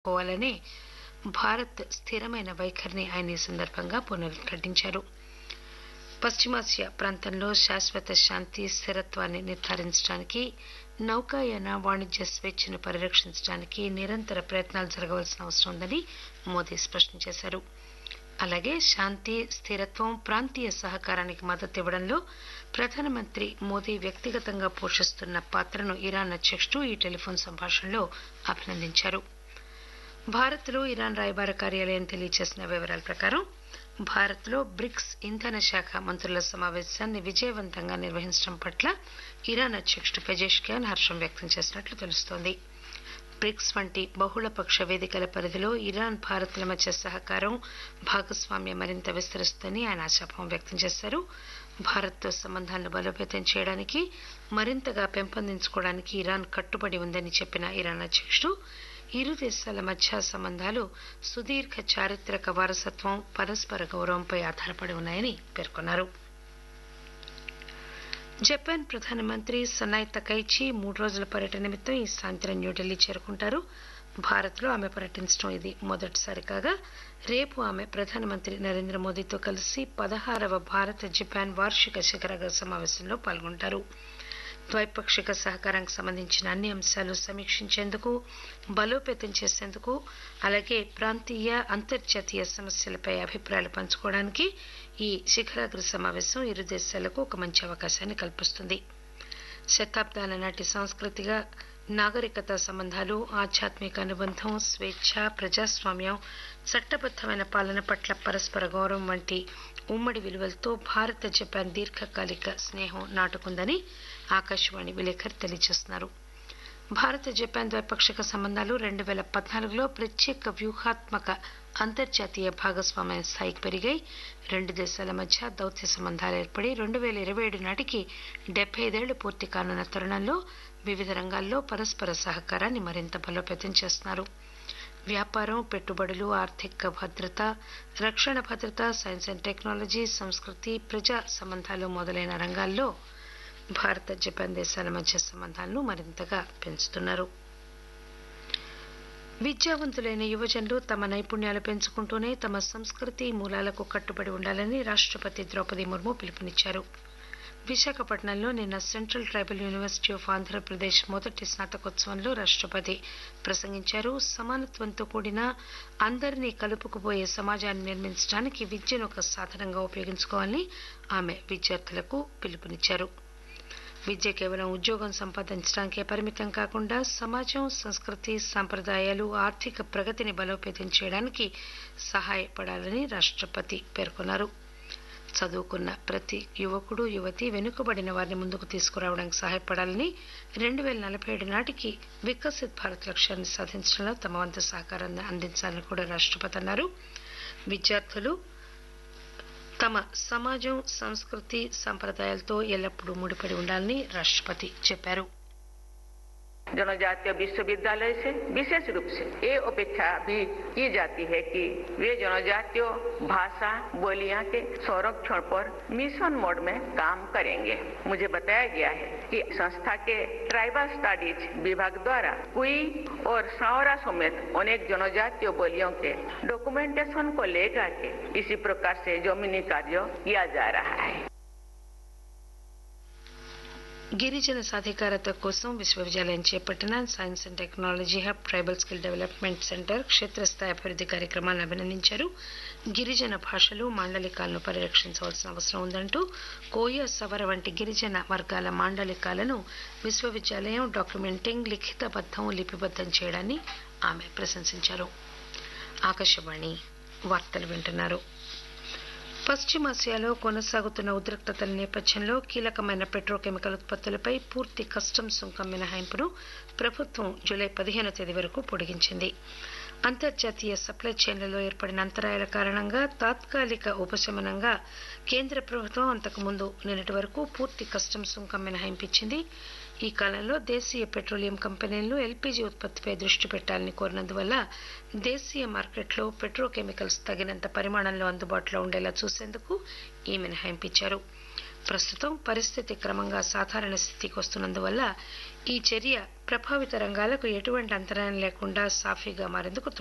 కోవాలనే భారత్ స్థిరమైన వైఖరిని ఆయన ఈ సందర్భంగా పునరుద్ఘాటించారు పశ్చిమాసియా ప్రాంతంలో శాశ్వత శాంతి స్థిరత్వాన్ని నిర్ధారించడానికి నౌకాయాన వాణిజ్య స్వేచ్ఛను పరిరక్షించడానికి నిరంతర ప్రయత్నాలు జరగవలసిన అవసరం ఉందని మోదీ స్పష్టం చేశారు అలాగే శాంతి స్థిరత్వం ప్రాంతీయ సహకారానికి మద్దతు ఇవ్వడంలో ప్రధానమంత్రి మోదీ వ్యక్తిగతంగా పోషిస్తున్న పాత్రను ఇరాన్ అధ్యక్షుడు ఈ టెలిఫోన్ సంభాషణలో అభినందించారు భారత్లో ఇరాన్ రాయబార కార్యాలయం తెలియజేసిన వివరాల ప్రకారం భారత్లో బ్రిక్స్ ఇంధన శాఖ మంత్రుల సమావేశాన్ని విజయవంతంగా నిర్వహించడం పట్ల ఇరాన్ అధ్యక్షుడు పెజేష్కియాన్ హర్షం వ్యక్తం చేసినట్లు తెలుస్తోంది బ్రిక్స్ వంటి బహుళపక్ష వేదికల పరిధిలో ఇరాన్ భారత్ల మధ్య సహకారం భాగస్వామ్యం మరింత విస్తరిస్తుందని ఆయన ఆశాభావం వ్యక్తం చేశారు భారత్తో సంబంధాలను బలోపేతం చేయడానికి మరింతగా పెంపొందించుకోవడానికి ఇరాన్ కట్టుబడి ఉందని చెప్పిన ఇరాన్ అధ్యక్షుడు ఇరు దేశాల మధ్య సంబంధాలు సుదీర్ఘ చారిత్రక వారసత్వం పరస్పర గౌరవంపై ఆధారపడి ఉన్నాయని పేర్కొన్నారు జపాన్ ప్రధానమంత్రి సనాయ్ తకైచి మూడు రోజుల పర్యటన నిమిత్తం ఈ సాయంత్రం న్యూఢిల్లీ చేరుకుంటారు భారత్లో ఆమె పర్యటించడం ఇది మొదటిసారి కాగా రేపు ఆమె ప్రధానమంత్రి నరేంద్ర మోదీతో కలిసి పదహారవ భారత జపాన్ వార్షిక శిఖరాగ్ర సమావేశంలో పాల్గొంటారు ద్వైపాక్షిక సహకారానికి సంబంధించిన అన్ని అంశాలు సమీక్షించేందుకు బలోపేతం చేసేందుకు అలాగే ప్రాంతీయ అంతర్జాతీయ సమస్యలపై అభిప్రాయాలు పంచుకోవడానికి ఈ శిఖరాగ్ర సమావేశం ఇరు దేశాలకు ఒక మంచి అవకాశాన్ని కల్పిస్తుంది శతాబ్దాల నాటి సాంస్కృతిక నాగరికత సంబంధాలు ఆధ్యాత్మిక అనుబంధం స్వేచ్ఛ ప్రజాస్వామ్యం చట్టబద్దమైన పాలన పట్ల పరస్పర గౌరవం వంటి ఉమ్మడి విలువలతో భారత జపాన్ దీర్ఘకాలిక స్నేహం నాటుకుందని ఆకాశవాణి విలేకరి తెలియజేస్తున్నారు భారత జపాన్ ద్వైపాక్షిక సంబంధాలు రెండు వేల పద్నాలుగులో ప్రత్యేక వ్యూహాత్మక అంతర్జాతీయ భాగస్వామ్య స్థాయికి పెరిగాయి రెండు దేశాల మధ్య దౌత్య సంబంధాలు ఏర్పడి రెండు వేల ఇరవై ఏడు నాటికి డెబ్బై ఐదేళ్లు పూర్తి కానున్న తరుణంలో వివిధ రంగాల్లో పరస్పర సహకారాన్ని మరింత బలోపేతం చేస్తున్నారు వ్యాపారం పెట్టుబడులు ఆర్థిక భద్రత రక్షణ భద్రత సైన్స్ అండ్ టెక్నాలజీ సంస్కృతి ప్రజా సంబంధాలు మొదలైన రంగాల్లో భారత జపాన్ దేశాల మధ్య సంబంధాలను మరింతగా పెంచుతున్నారు విద్యావంతులైన యువజనులు తమ నైపుణ్యాలు పెంచుకుంటూనే తమ సంస్కృతి మూలాలకు కట్టుబడి ఉండాలని రాష్టపతి ద్రౌపది ముర్ము పిలుపునిచ్చారు విశాఖపట్నంలో నిన్న central tribal university of Andhra Pradesh మొదటి స్నాతకోత్సవంలో రాష్టపతి ప్రసంగించారు సమానత్వంతో కూడిన అందరినీ కలుపుకుపోయే సమాజాన్ని నిర్మించడానికి విద్యను ఒక సాధనంగా ఉపయోగించుకోవాలని ఆమె విద్యార్థులకు పిలుపునిచ్చారు విద్య కేవలం ఉద్యోగం సంపాదించడానికే పరిమితం కాకుండా సమాజం సంస్కృతి సంప్రదాయాలు ఆర్థిక ప్రగతిని బలోపేతం చేయడానికి సహాయపడాలని రాష్టపతి పేర్కొన్నారు చదువుకున్న ప్రతి యువకుడు యువతి వెనుకబడిన వారిని ముందుకు తీసుకురావడానికి సహాయపడాలని రెండు వేల నలభై ఏడు నాటికి వికసిత్ భారత్ లక్ష్యాన్ని సాధించడంలో తమ వంతు సహకారాన్ని అందించాలని కూడా రాష్టపతి అన్నారు విద్యార్థులు తమ సమాజం సంస్కృతి సంప్రదాయాలతో ఎల్లప్పుడూ ముడిపడి ఉండాలని రాష్టపతి చెప్పారు जनजातीय विश्वविद्यालय से विशेष रूप से ये अपेक्षा भी की जाती है कि वे जनजातीय भाषा बोलियां के संरक्षण पर मिशन मोड में काम करेंगे मुझे बताया गया है कि संस्था के ट्राइबल स्टडीज विभाग द्वारा कुई और सावरा समेत अनेक जनजातीय बोलियों के डॉक्यूमेंटेशन को लेकर के इसी प्रकार से जमीनी कार्य किया जा रहा है గిరిజన సాధికారత కోసం విశ్వవిద్యాలయం చేపట్టిన science and technology hub tribal skill development centre క్షేత్రస్థాయి అభివృద్ధి కార్యక్రమాలను అభినందించారు గిరిజన భాషలు మాండలికాలను పరిరక్షించవలసిన అవసరం ఉందంటూ కోయ సవర వంటి గిరిజన వర్గాల మాండలికాలను విశ్వవిద్యాలయం డాక్యుమెంటింగ్ లిఖితబద్దం లిపిబద్దం చేయడాన్ని ఆమె ప్రశంసించారు ఆకాశవాణి వార్తలు వింటున్నారు పశ్చిమాసియాలో కొనసాగుతున్న ఉద్రిక్తతల నేపథ్యంలో కీలకమైన పెట్రోకెమికల్ ఉత్పత్తులపై పూర్తి కస్టమ్స్ సుంకం మినహాయింపును ప్రభుత్వం జూలై పదిహేనో తేదీ వరకు పొడిగించింది అంతర్జాతీయ సప్లై చైన్లలో ఏర్పడిన అంతరాయాల కారణంగా తాత్కాలిక ఉపశమనంగా కేంద్ర ప్రభుత్వం అంతకుముందు నిన్నటి వరకు పూర్తి కస్టమ్స్ సుంకం మినహాయింపించింది ఈ కాలంలో దేశీయ పెట్రోలియం కంపెనీలు ఎల్పీజీ ఉత్పత్తిపై దృష్టి పెట్టాలని కోరినందువల్ల దేశీయ మార్కెట్లో పెట్రోకెమికల్స్ తగినంత పరిమాణంలో అందుబాటులో ఉండేలా చూసేందుకు ఈ మినహాయింపు ఇచ్చారు ప్రస్తుతం పరిస్థితి క్రమంగా సాధారణ స్థితికి వస్తున్నందువల్ల ఈ చర్య ప్రభావిత రంగాలకు ఎటువంటి అంతరాయం లేకుండా సాఫీగా మారేందుకు